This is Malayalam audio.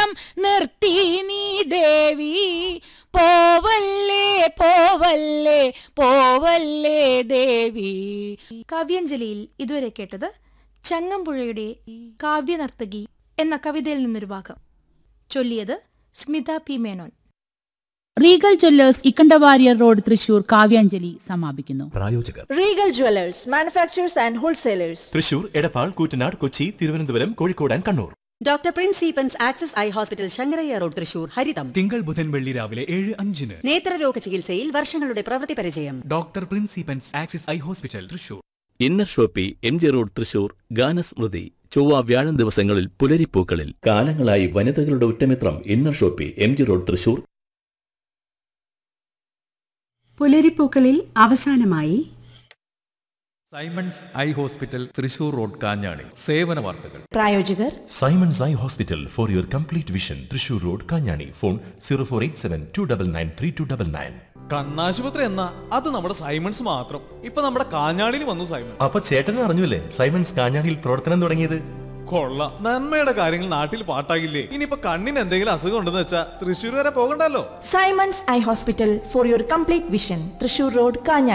ദൂരം നിർത്തി നീ ദേവി പോവല്ലേ പോവല്ലേ പോവല്ലേ ദേവി കാവ്യാഞ്ജലിയിൽ ഇതുവരെ കേട്ടത് ചങ്ങമ്പുഴയുടെ കാവ്യനർത്തകി എന്ന കവിതയിൽ നിന്നൊരു ഭാഗം ചൊല്ലിയത് Smitha P Menon Regal jewellers Ikkanda Warrier road Thrissur കാവ്യാഞ്ജലി സമാപിക്കുന്നു പ്രായോജകർ Regal jewellers manufacturers and wholesalers Thrissur Edappal Koottanad Kochi Thiruvananthapuram Kozhikode and Kannur doctor Prince സീപ്പൻസ് Axis eye hospital Sankaraiah road Thrissur ഹരിതം തിങ്കൾ ബുധൻ വെള്ളി രാവിലെ ഏഴ് അഞ്ചിന് നേത്രരോഗ ചികിത്സയിൽ വർഷങ്ങളുടെ പ്രവൃത്തി പരിചയം ഡോക്ടർ പ്രിൻസിപ്പൻസ് Axis eye hospital Thrissur inner shoppe M G road Thrissur ഗാനസ്മൃതി ചൊവ്വ വ്യാഴം ദിവസങ്ങളിൽ പുലരിപ്പൂക്കളിൽ കാലങ്ങളായി വനിതകളുടെ ഉറ്റമിത്രം inner shoppe M G road Thrissur പുലരിപ്പൂക്കളിൽ അവസാനമായി Simon's eye hospital Thrissur road Kanjani സേവന വാർത്തകൾ പ്രായോജകർ Simon's eye hospital for your complete vision Thrissur road Kanjani phone zero four eight seven two double nine three two double nine കണ്ണാശുപത്രി എന്നാ അത് നമ്മുടെ സൈമൺസ് മാത്രം ഇപ്പൊ നമ്മുടെ കാഞ്ഞാടിയിൽ വന്നു സൈമൺ അപ്പൊ ചേട്ടനും അറിഞ്ഞില്ലേ സൈമൺസ് കാഞ്ഞാണിയിൽ പ്രവർത്തനം തുടങ്ങിയത് കൊള്ളാം നന്മയുടെ കാര്യങ്ങൾ നാട്ടിൽ പാട്ടാകില്ലേ ഇനിയിപ്പോ കണ്ണിന് എന്തെങ്കിലും അസുഖം ഉണ്ടെന്ന് വെച്ചാ തൃശ്ശൂർ വരെ പോകണ്ടല്ലോ Simon's eye hospital for your complete vision Thrissur road കാഞ്ഞ